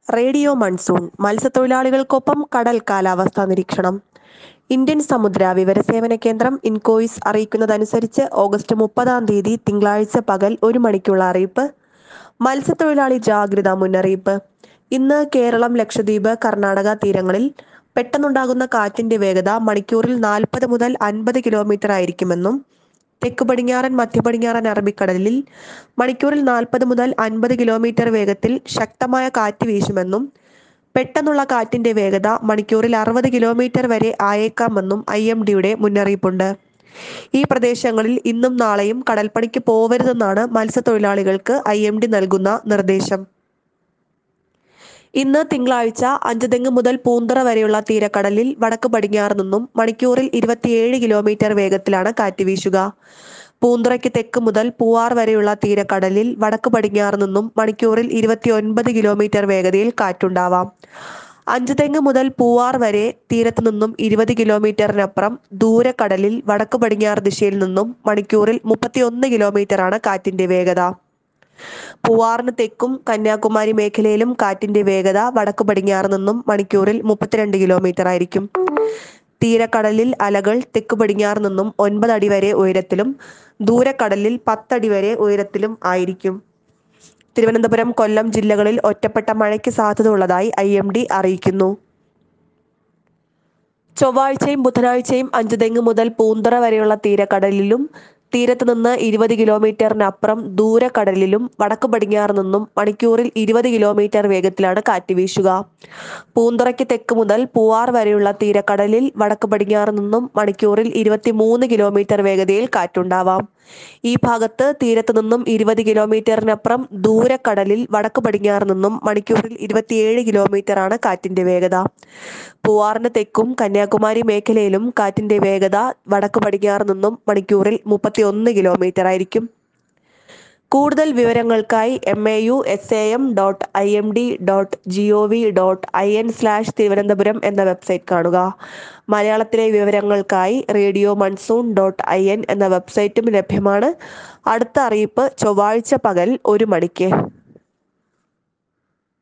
radio monsoon മത്സ്യത്തൊഴിലാളികൾക്കൊപ്പം കടൽ കാലാവസ്ഥാ നിരീക്ഷണം ഇന്ത്യൻ സമുദ്ര വിവരസേവന കേന്ദ്രം ഇൻകോയിസ് അറിയിക്കുന്നതനുസരിച്ച് ഓഗസ്റ്റ് മുപ്പതാം തീയതി തിങ്കളാഴ്ച പകൽ ഒരു മണിക്കുള്ള അറിയിപ്പ് മത്സ്യത്തൊഴിലാളി ജാഗ്രതാ മുന്നറിയിപ്പ് ഇന്ന് കേരളം ലക്ഷദ്വീപ് കർണാടക തീരങ്ങളിൽ പെട്ടെന്നുണ്ടാകുന്ന കാറ്റിന്റെ വേഗത മണിക്കൂറിൽ നാൽപ്പത് മുതൽ അൻപത് കിലോമീറ്റർ ആയിരിക്കുമെന്നും തെക്ക് പടിഞ്ഞാറൻ മധ്യ പടിഞ്ഞാറൻ അറബിക്കടലിൽ മണിക്കൂറിൽ നാൽപ്പത് മുതൽ അൻപത് കിലോമീറ്റർ വേഗത്തിൽ ശക്തമായ കാറ്റ് വീശുമെന്നും പെട്ടെന്നുള്ള കാറ്റിന്റെ വേഗത മണിക്കൂറിൽ അറുപത് കിലോമീറ്റർ വരെ ആയേക്കാമെന്നും ഐ എം ഡിയുടെ മുന്നറിയിപ്പുണ്ട് ഈ പ്രദേശങ്ങളിൽ ഇന്നും നാളെയും കടൽപ്പണിക്ക് പോവരുതെന്നാണ് മത്സ്യത്തൊഴിലാളികൾക്ക് ഐ എം ഡി നൽകുന്ന നിർദ്ദേശം ഇന്ന് തിങ്കളാഴ്ച അഞ്ചുതെങ്ങ് മുതൽ പൂന്തറ വരെയുള്ള തീരക്കടലിൽ വടക്ക് പടിഞ്ഞാറ് നിന്നും മണിക്കൂറിൽ ഇരുപത്തിയേഴ് കിലോമീറ്റർ വേഗത്തിലാണ് കാറ്റ് വീശുക പൂന്തുറയ്ക്ക് തെക്ക് മുതൽ പൂവാർ വരെയുള്ള തീരക്കടലിൽ വടക്ക് പടിഞ്ഞാറ് നിന്നും മണിക്കൂറിൽ ഇരുപത്തിയൊൻപത് കിലോമീറ്റർ വേഗതയിൽ കാറ്റുണ്ടാവാം അഞ്ചുതെങ്ങ് മുതൽ പൂവാർ വരെ തീരത്തു നിന്നും ഇരുപത് കിലോമീറ്ററിനപ്പുറം ദൂരക്കടലിൽ വടക്ക് പടിഞ്ഞാറ് ദിശയിൽ നിന്നും മണിക്കൂറിൽ മുപ്പത്തിയൊന്ന് കിലോമീറ്ററാണ് കാറ്റിന്റെ വേഗത പൂവാറിന് തെക്കും കന്യാകുമാരി മേഖലയിലും കാറ്റിന്റെ വേഗത വടക്ക് പടിഞ്ഞാറ് നിന്നും മണിക്കൂറിൽ മുപ്പത്തിരണ്ട് കിലോമീറ്റർ ആയിരിക്കും തീരക്കടലിൽ അലകൾ തെക്ക് പടിഞ്ഞാറ് നിന്നും ഒൻപത് അടി വരെ ഉയരത്തിലും ദൂരക്കടലിൽ പത്തടി വരെ ഉയരത്തിലും ആയിരിക്കും തിരുവനന്തപുരം കൊല്ലം ജില്ലകളിൽ ഒറ്റപ്പെട്ട മഴയ്ക്ക് സാധ്യത ഉള്ളതായി ഐ എം ഡി അറിയിക്കുന്നു ചൊവ്വാഴ്ചയും ബുധനാഴ്ചയും അഞ്ചുതെങ്ങ് മുതൽ പൂന്തറ വരെയുള്ള തീരക്കടലിലും തീരത്ത് നിന്ന് ഇരുപത് കിലോമീറ്ററിനപ്പുറം ദൂരക്കടലിലും വടക്ക് പടിഞ്ഞാറ് നിന്നും മണിക്കൂറിൽ ഇരുപത് കിലോമീറ്റർ വേഗത്തിലാണ് കാറ്റ് വീശുക പൂന്തുറയ്ക്ക് തെക്ക് മുതൽ പൂവാർ വരെയുള്ള തീരക്കടലിൽ വടക്ക് പടിഞ്ഞാറ് നിന്നും മണിക്കൂറിൽ ഇരുപത്തിമൂന്ന് കിലോമീറ്റർ വേഗതയിൽ കാറ്റുണ്ടാവാം ഈ ഭാഗത്ത് തീരത്ത് നിന്നും ഇരുപത് കിലോമീറ്ററിനപ്പുറം ദൂരക്കടലിൽ വടക്ക് പടിഞ്ഞാറ് നിന്നും മണിക്കൂറിൽ ഇരുപത്തിയേഴ് കിലോമീറ്റർ ആണ് കാറ്റിന്റെ വേഗത പൂവാറിന് തെക്കും കന്യാകുമാരി മേഖലയിലും കാറ്റിന്റെ വേഗത വടക്ക് പടിഞ്ഞാറ് നിന്നും മണിക്കൂറിൽ മുപ്പത്തിയൊന്ന് കിലോമീറ്റർ ആയിരിക്കും കൂടുതൽ വിവരങ്ങൾക്കായി M A U S A M dot I M D dot G O V dot I N slash Thiruvananthapuram എന്ന വെബ്സൈറ്റ് കാണുക മലയാളത്തിലെ വിവരങ്ങൾക്കായി radio monsoon dot I N എന്ന വെബ്സൈറ്റും ലഭ്യമാണ് അടുത്ത അറിയിപ്പ് ചൊവ്വാഴ്ച പകൽ ഒരു മണിക്ക്